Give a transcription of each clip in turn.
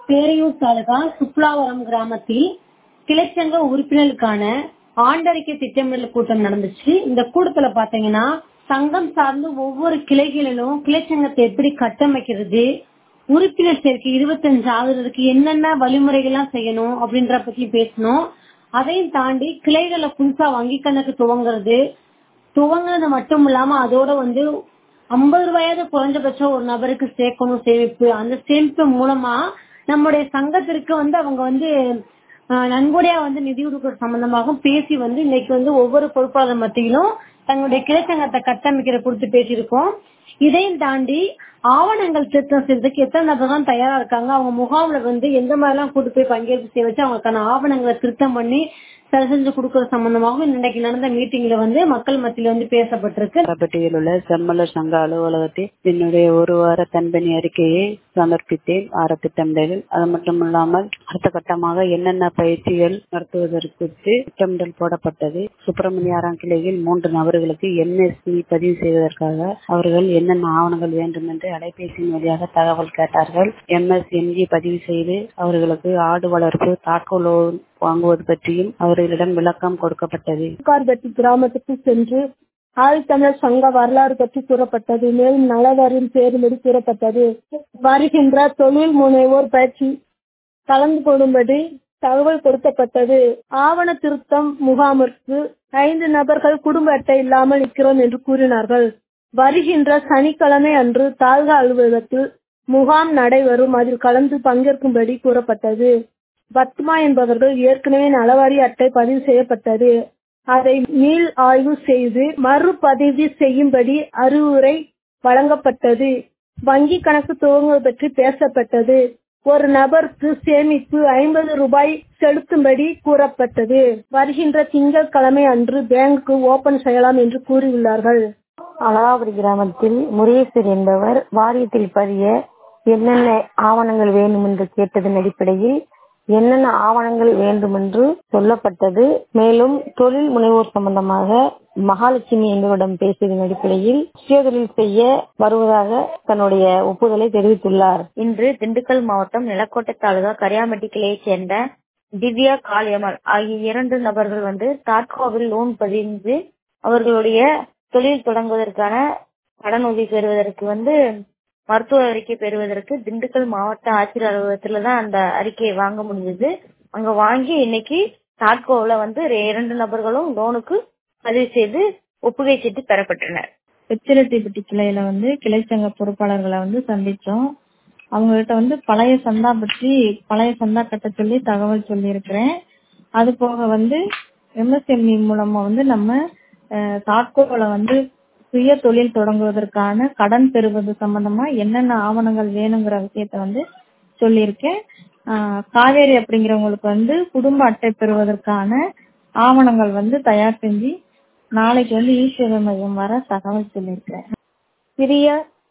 பேரையூர் தாலுகா சுப்லாவரம் கிராமத்தில் கிளைச்சங்க உறுப்பினர்களுக்கான ஆண்டறிக்கை திட்டமிடல் கூட்டம் நடந்துச்சு இந்த கூட்டத்துல பாத்தீங்கன்னா சங்கம் சார்ந்து ஒவ்வொரு கிளைகளிலும் கிளைச்சங்கத்தை எப்படி கட்டமைக்கிறது உறுப்பினர் சேர்க்கை இருபத்தஞ்சு ஆகுறதுக்கு என்னென்ன வழிமுறைகள்லாம் செய்யணும் அப்படின்ற பத்தி பேசணும் அதையும் தாண்டி கிளைகளை புதுசா வங்கி கணக்கு துவங்குறது துவங்குறது மட்டும் இல்லாம அதோட வந்து ஐம்பது ரூபாயாவது குறைஞ்சபட்சம் ஒரு நபருக்கு சேர்க்கணும் சேமிப்பு அந்த சேமிப்பு மூலமா நம்முடைய சங்கத்திற்கு வந்து அவங்க வந்து ஆஹ், நன்கொடையா வந்து நிதி கொடுக்கற சம்பந்தமாகவும் பேசி வந்து இன்னைக்கு வந்து ஒவ்வொரு பொறுப்பாளர் மத்தியிலும் தங்களுடைய கிளைச்சங்கத்தை கட்டமைக்கிற குறித்து பேசியிருக்கோம் இதையும் தாண்டி ஆவணங்கள் திருத்தம் செய்யறதுக்கு எத்தனை நபர் தான் தயாரா இருக்காங்க அவங்க முகாம்ல வந்து எந்த மாதிரி எல்லாம் கூட்டு போய் பங்கேற்பு செய்ய வச்சு அவங்களுக்கான ஆவணங்களை திருத்தம் பண்ணி சரி செஞ்சு கொடுக்கற சம்பந்தமாகவும் இன்னைக்கு நடந்த மீட்டிங்ல வந்து மக்கள் மத்தியில வந்து பேசப்பட்டிருக்கு கராப்பட்டியில் உள்ள செம்மலர் சங்க அலுவலகத்தில் என்னுடைய ஒரு வார தன்பணி அறிக்கையை சமர்ப்பித்தேன் ஆர திட்டமிடலில் அது மட்டும் இல்லாமல் அடுத்த கட்டமாக என்னென்ன பயிற்சிகள் நடத்துவதற்கு திட்டமிடல் போடப்பட்டது சுப்பிரமணியாராம் கிளையில் மூன்று நபர்களுக்கு என்எஸ்சி பதிவு செய்வதற்காக அவர்கள் என்னென்ன ஆவணங்கள் வேண்டும் என்று அலைபேசியின் வழியாக தகவல் கேட்டார்கள் எம்எஸ்எம்ஜி பதிவு செய்து அவர்களுக்கு ஆடு வளர்ப்பு தாட்கோ லோன் வாங்குவது பற்றியும் அவர்களிடம் விளக்கம் கொடுக்கப்பட்டது கார்பட்டி கிராமத்துக்கு சென்று ஆழ்தமிழர் சங்க வரலாறு பற்றி கூறப்பட்டது மேலும் நலவாரின் பேரும்படி கூறப்பட்டது வருகின்ற தொழில் முனைவோர் பயிற்சி கலந்து கொள்ளும்படி தகவல் கொடுக்கப்பட்டது ஆவண திருத்தம் முகாமிற்கு ஐந்து நபர்கள் குடும்ப அட்டை இல்லாமல் இருக்கிறோம் என்று கூறினார்கள் வருகின்ற சனிக்கிழமை அன்று தாழ்கா அலுவலகத்தில் முகாம் நடைபெறும் அதில் கலந்து பங்கேற்கும்படி கூறப்பட்டது பத்மா என்பவர்கள் ஏற்கனவே நலவாரி அட்டை பதிவு செய்யப்பட்டது அதை மீள் ஆய்வு செய்து மறுபதிவு செய்யும்படி அறிவுரை வழங்கப்பட்டது வங்கி கணக்கு துவங்குவது பற்றி பேசப்பட்டது ஒரு நபருக்கு சேமிப்பு ஐம்பது ரூபாய் செலுத்தும்படி கூறப்பட்டது வருகின்ற திங்கட்கிழமை அன்று பேங்க் ஓபன் செய்யலாம் என்று கூறியுள்ளார்கள் அழகாபுரி கிராமத்தில் முருகேசர் என்பவர் வாரியத்தில் பதிய என்னென்ன ஆவணங்கள் வேண்டும் என்று கேட்டதன் அடிப்படையில் என்னென்ன ஆவணங்கள் வேண்டும் என்று சொல்லப்பட்டது மேலும் தொழில் முனைவோர் சம்பந்தமாக மகாலட்சுமி என்பவரிடம் பேசியதன் அடிப்படையில் சுயதொழில் செய்ய வருவதாக தன்னுடைய ஒப்புதலை தெரிவித்துள்ளார் இன்று திண்டுக்கல் மாவட்டம் நிலக்கோட்டை தாலுகா கரியாம்பட்டி கிளையைச் சேர்ந்த திவ்யா காளியம்மாள் ஆகிய இரண்டு நபர்கள் வந்து தாட்கோவில் லோன் பதிந்து அவர்களுடைய தொழில் தொடங்குவதற்கான கடன் உதவி பெறுவதற்கு வந்து மருத்துவ அறிக்கை பெறுவதற்கு திண்டுக்கல் மாவட்ட ஆட்சியர் அலுவலகத்துல தான் அந்த அறிக்கையை வாங்க முடிஞ்சது அங்க வாங்கி இன்னைக்கு தாட்கோவில் வந்து இரண்டு நபர்களும் லோனுக்கு பதிவு செய்து ஒப்புகை சீட்டு பெறப்பட்டனர் வெச்சிரெட்டிப்பட்டி கிளையில வந்து கிளை சங்க பொறுப்பாளர்களை வந்து சந்திச்சோம் அவங்க கிட்ட வந்து பழைய சந்தா பற்றி பழைய சந்தா கட்ட சொல்லி தகவல் சொல்லியிருக்கிறேன் அது போக வந்து எம்எஸ்எம்இ மூலமா வந்து நம்ம தாட்கோவில் வந்து சுய தொழில் தொடங்குவதற்கான கடன் பெறுவது சம்பந்தமா என்னென்ன ஆவணங்கள் வேணுங்கிற விஷயத்த வந்து சொல்லியிருக்கேன் ஆஹ் காவேரி அப்படிங்கிறவங்களுக்கு வந்து குடும்ப அட்டை பெறுவதற்கான ஆவணங்கள் வந்து தயார் செஞ்சு நாளைக்கு வந்து ஈஸ்வர மையம் வர தகவல் சொல்லியிருக்கேன் சிறிய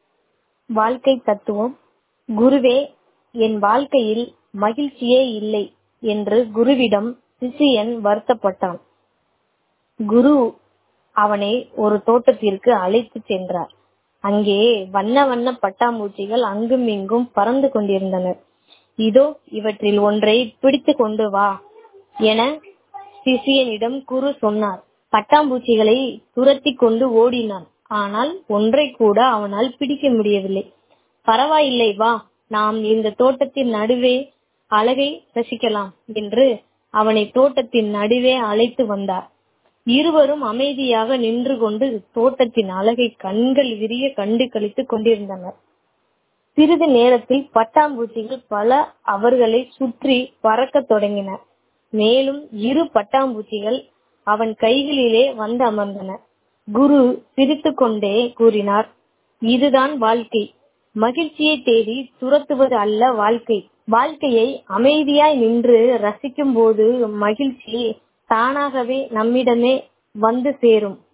வாழ்க்கை தத்துவம் குருவே என் வாழ்க்கையில் மகிழ்ச்சியே இல்லை என்று குருவிடம் சிசியன் வருத்தப்பட்டான் குரு அவனை ஒரு தோட்டத்திற்கு அழைத்து சென்றார் அங்கே வண்ண வண்ண பட்டாம்பூச்சிகள் அங்கும் இங்கும் பறந்து கொண்டிருந்தனர் இதோ இவற்றில் ஒன்றை பிடித்து கொண்டு வா என சிசியனிடம் குரு சொன்னார் பட்டாம்பூச்சிகளை துரத்தி கொண்டு ஓடினான் ஆனால் ஒன்றை கூட அவனால் பிடிக்க முடியவில்லை பரவாயில்லை வா நாம் இந்த தோட்டத்தின் நடுவே அழகை ரசிக்கலாம் என்று அவனை தோட்டத்தின் நடுவே அழைத்து வந்தார் இருவரும் அமைதியாக நின்று கொண்டு தோட்டத்தின் அழகை கண்கள் விரிய கண்டு கழித்துக் கொண்டிருந்தனர் சிறிது நேரத்தில் பட்டாம்பூச்சிகள் பல அவர்களை சுற்றி பறக்கத் தொடங்கின மேலும் இரு பட்டாம்பூச்சிகள் அவன் கைகளிலே வந்து அமர்ந்தன குரு சிரித்துக் கொண்டே கூறினார் இதுதான் வாழ்க்கை மகிழ்ச்சியை தேடி துரத்துவது அல்ல வாழ்க்கை வாழ்க்கையை அமைதியாய் நின்று ரசிக்கும் போது மகிழ்ச்சி தானாகவே நம்மிடமே வந்து சேரும்